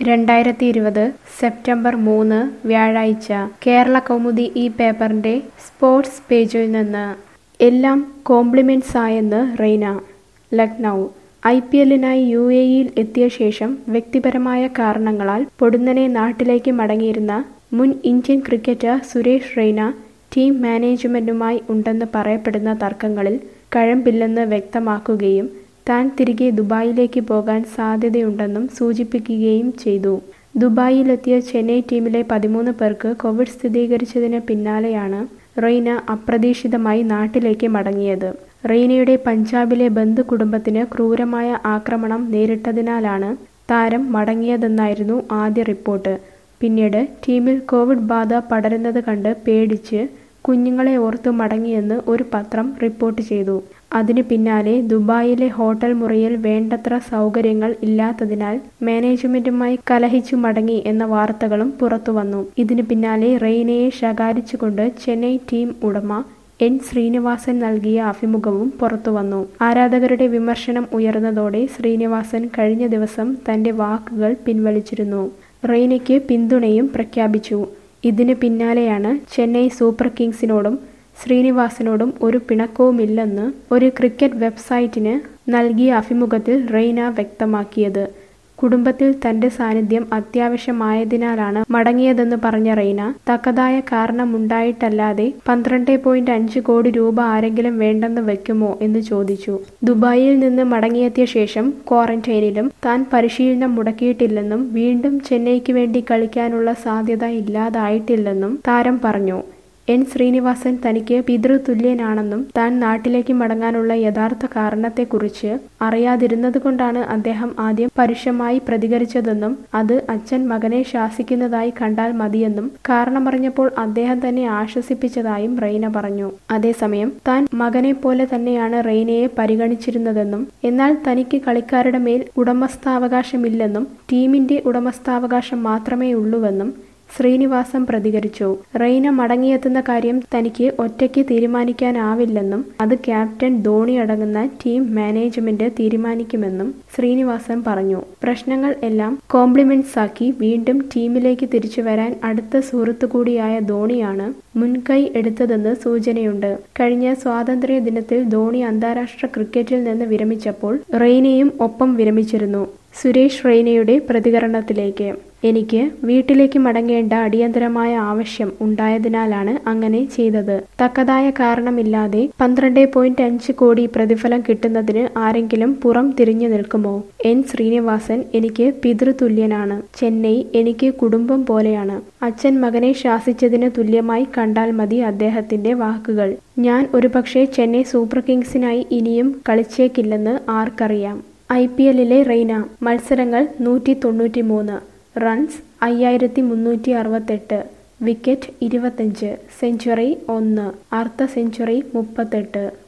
രണ്ടായിരത്തി ഇരുപത് സെപ്റ്റംബർ മൂന്ന് വ്യാഴാഴ്ച കേരള കൗമുദി ഈ പേപ്പറിന്റെ സ്പോർട്സ് പേജിൽ നിന്ന് എല്ലാം കോംപ്ലിമെന്റ്സ് ആയെന്ന് റെയ്ന ലക്നൗ ഐ പി എല്ലിനായി യു എ ഇയിൽ എത്തിയ ശേഷം വ്യക്തിപരമായ കാരണങ്ങളാൽ പൊടുന്നനെ നാട്ടിലേക്ക് മടങ്ങിയിരുന്ന മുൻ Indian cricketer Suresh Raina team മാനേജ്മെന്റുമായി ഉണ്ടെന്ന് പറയപ്പെടുന്ന തർക്കങ്ങളിൽ കഴമ്പില്ലെന്ന് വ്യക്തമാക്കുകയും താൻ തിരികെ ദുബായിലേക്ക് പോകാൻ സാധ്യതയുണ്ടെന്നും സൂചിപ്പിക്കുകയും ചെയ്തു ദുബായിലെത്തിയ ചെന്നൈ ടീമിലെ പതിമൂന്ന് പേർക്ക് കോവിഡ് സ്ഥിരീകരിച്ചതിന് പിന്നാലെയാണ് റെയ്ന അപ്രതീക്ഷിതമായി നാട്ടിലേക്ക് മടങ്ങിയത് റെയ്നയുടെ പഞ്ചാബിലെ ബന്ധു കുടുംബത്തിന് ക്രൂരമായ ആക്രമണം നേരിട്ടതിനാലാണ് താരം മടങ്ങിയതെന്നായിരുന്നു ആദ്യ റിപ്പോർട്ട് പിന്നീട് ടീമിൽ കോവിഡ് ബാധ പടരുന്നത് കണ്ട് പേടിച്ച് കുഞ്ഞുങ്ങളെ ഓർത്തു മടങ്ങിയെന്ന് ഒരു പത്രം റിപ്പോർട്ട് ചെയ്തു അതിനു പിന്നാലെ ദുബായിലെ ഹോട്ടൽ മുറിയിൽ വേണ്ടത്ര സൗകര്യങ്ങൾ ഇല്ലാത്തതിനാൽ മാനേജ്മെന്റുമായി കലഹിച്ചു മടങ്ങി എന്ന വാർത്തകളും പുറത്തുവന്നു ഇതിനു പിന്നാലെ റെയ്നയെ ശകാരിച്ചുകൊണ്ട് ചെന്നൈ ടീം ഉടമ എൻ ശ്രീനിവാസൻ നൽകിയ അഭിമുഖവും പുറത്തുവന്നു ആരാധകരുടെ വിമർശനം ഉയർന്നതോടെ ശ്രീനിവാസൻ കഴിഞ്ഞ ദിവസം തന്റെ വാക്കുകൾ പിൻവലിച്ചിരുന്നു റെയ്നയ്ക്ക് പിന്തുണയും പ്രഖ്യാപിച്ചു ഇതിന് പിന്നാലെയാണ് ചെന്നൈ സൂപ്പർ കിങ്സിനോടും ശ്രീനിവാസനോടും ഒരു പിണക്കവുമില്ലെന്ന് ഒരു ക്രിക്കറ്റ് വെബ്സൈറ്റിന് നൽകിയ അഭിമുഖത്തിൽ റെയ്ന വ്യക്തമാക്കിയത് കുടുംബത്തിൽ തന്റെ സാന്നിധ്യം അത്യാവശ്യമായതിനാലാണ് മടങ്ങിയതെന്ന് പറഞ്ഞ റെയ്ന തക്കതായ കാരണമുണ്ടായിട്ടല്ലാതെ പന്ത്രണ്ട് പോയിന്റ് അഞ്ച് കോടി രൂപ ആരെങ്കിലും വേണ്ടെന്ന് വെക്കുമോ എന്ന് ചോദിച്ചു ദുബായിൽ നിന്ന് മടങ്ങിയെത്തിയ ശേഷം ക്വാറന്റൈനിലും താൻ പരിശീലനം മുടക്കിയിട്ടില്ലെന്നും വീണ്ടും ചെന്നൈക്ക് വേണ്ടി കളിക്കാനുള്ള സാധ്യത ഇല്ലാതായിട്ടില്ലെന്നും താരം പറഞ്ഞു എൻ ശ്രീനിവാസൻ തനിക്ക് പിതൃതുല്യനാണെന്നും താൻ നാട്ടിലേക്ക് മടങ്ങാനുള്ള യഥാർത്ഥ കാരണത്തെക്കുറിച്ച് അറിയാതിരുന്നതുകൊണ്ടാണ് അദ്ദേഹം ആദ്യം പരുഷമായി പ്രതികരിച്ചതെന്നും അത് അച്ഛൻ മകനെ ശാസിക്കുന്നതായി കണ്ടാൽ മതിയെന്നും കാരണമറിഞ്ഞപ്പോൾ അദ്ദേഹം തന്നെ ആശ്വസിപ്പിച്ചതായും റെയ്ന പറഞ്ഞു അതേസമയം താൻ മകനെ പോലെ തന്നെയാണ് റെയ്നയെ പരിഗണിച്ചിരുന്നതെന്നും എന്നാൽ തനിക്ക് കളിക്കാരുടെ മേൽ ഉടമസ്ഥാവകാശമില്ലെന്നും ടീമിന്റെ ഉടമസ്ഥാവകാശം മാത്രമേ ഉള്ളൂവെന്നും ശ്രീനിവാസം പ്രതികരിച്ചു റെയ്ന മടങ്ങിയെത്തുന്ന കാര്യം തനിക്ക് ഒറ്റയ്ക്ക് തീരുമാനിക്കാനാവില്ലെന്നും അത് ക്യാപ്റ്റൻ ധോണി അടങ്ങുന്ന ടീം മാനേജ്മെന്റ് തീരുമാനിക്കുമെന്നും ശ്രീനിവാസൻ പറഞ്ഞു പ്രശ്നങ്ങൾ എല്ലാം കോംപ്ലിമെന്റ്സ് ആക്കി വീണ്ടും ടീമിലേക്ക് തിരിച്ചു വരാൻ അടുത്ത സുഹൃത്തു കൂടിയായ ധോണിയാണ് മുൻകൈ എടുത്തതെന്ന് സൂചനയുണ്ട് കഴിഞ്ഞ സ്വാതന്ത്ര്യ ദിനത്തിൽ ധോണി അന്താരാഷ്ട്ര ക്രിക്കറ്റിൽ നിന്ന് വിരമിച്ചപ്പോൾ റെയ്നയും ഒപ്പം വിരമിച്ചിരുന്നു സുരേഷ് റെയ്നയുടെ പ്രതികരണത്തിലേക്ക് എനിക്ക് വീട്ടിലേക്ക് മടങ്ങേണ്ട അടിയന്തരമായ ആവശ്യം ഉണ്ടായതിനാലാണ് അങ്ങനെ ചെയ്തത് തക്കതായ കാരണമില്ലാതെ പന്ത്രണ്ട് പോയിന്റ് അഞ്ച് കോടി പ്രതിഫലം കിട്ടുന്നതിന് ആരെങ്കിലും പുറം തിരിഞ്ഞു നിൽക്കുമോ എൻ ശ്രീനിവാസൻ എനിക്ക് പിതൃതുല്യനാണ് ചെന്നൈ എനിക്ക് കുടുംബം പോലെയാണ് അച്ഛൻ മകനെ ശാസിച്ചതിന് തുല്യമായി കണ്ടാൽ മതി അദ്ദേഹത്തിന്റെ വാക്കുകൾ ഞാൻ ഒരുപക്ഷെ ചെന്നൈ സൂപ്പർ കിങ്സിനായി ഇനിയും കളിച്ചേക്കില്ലെന്ന് ആർക്കറിയാം ഐ പി എല്ലിലെ റെയ്ന മത്സരങ്ങൾ നൂറ്റി തൊണ്ണൂറ്റി മൂന്ന് റൺസ് അയ്യായിരത്തി മുന്നൂറ്റി അറുപത്തെട്ട് വിക്കറ്റ് ഇരുപത്തഞ്ച് സെഞ്ചുറി ഒന്ന് അർദ്ധ സെഞ്ചുറി മുപ്പത്തെട്ട്